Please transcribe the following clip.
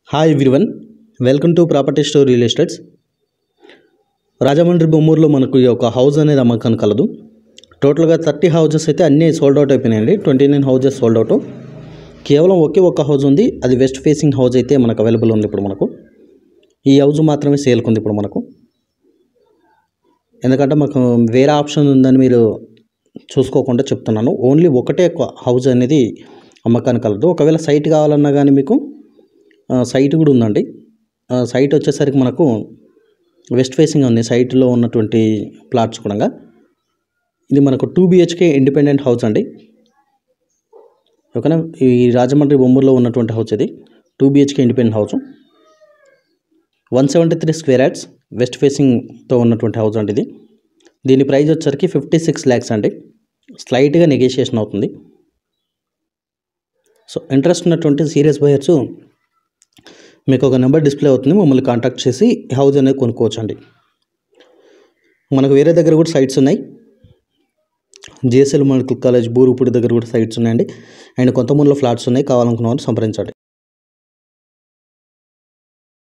hi everyone welcome to property store real estates Rajahmundry బొమ్మూరులో మనకు ఈ యొక్క హౌస్ అనేది అమ్మకానికి కలదు టోటల్గా థర్టీ హౌజెస్ అయితే అన్నీ సోల్డ్ అవుట్ అయిపోయినాయండి twenty nine houses sold out కేవలం ఒకే ఒక్క హౌస్ ఉంది అది వెస్ట్ ఫేసింగ్ హౌస్ అయితే మనకు అవైలబుల్ ఉంది ఇప్పుడు మనకు ఈ హౌస్ మాత్రమే సేల్కి ఉంది ఇప్పుడు మనకు ఎందుకంటే మాకు వేరే ఆప్షన్ ఉందని మీరు చూసుకోకుండా చెప్తున్నాను ఓన్లీ ఒకటే ఒక హౌస్ అనేది అమ్మకానికి కలదు ఒకవేళ సైట్ కావాలన్నా కానీ మీకు ఆ, సైట్ కూడా ఉందండి ఆ, సైట్ వచ్చేసరికి మనకు వెస్ట్ ఫేసింగ్ ఉంది సైట్లో ఉన్నటువంటి ప్లాట్స్ కూడా ఇది మనకు టూ బిహెచ్కే ఇండిపెండెంట్ హౌస్ అండి ఓకేనా ఈ రాజమండ్రి బొమ్మూరులో ఉన్నటువంటి హౌస్ ఇది two BHK independent house one seventy three square yards west ఫేసింగ్తో ఉన్నటువంటి హౌస్ అండి ఇది దీని ప్రైస్ వచ్చరికి ఫిఫ్టీ సిక్స్ ల్యాక్స్ అండి స్లైట్గా నెగోషియేషన్ అవుతుంది సో ఇంట్రెస్ట్ ఉన్నటువంటి సీరియస్ బయర్స్ మీకు ఒక నెంబర్ డిస్ప్లే అవుతుంది మమ్మల్ని కాంటాక్ట్ చేసి హౌస్ అనేది కొనుక్కోవచ్చు అండి మనకు వేరే దగ్గర కూడా సైట్స్ ఉన్నాయి జిఎస్ఎల్ మెడికల్ కాలేజ్ బూరుపూడి దగ్గర కూడా సైట్స్ ఉన్నాయండి అండ్ కొంతమందిలో ఫ్లాట్స్ ఉన్నాయి కావాలనుకున్న వారు సంప్రదించండి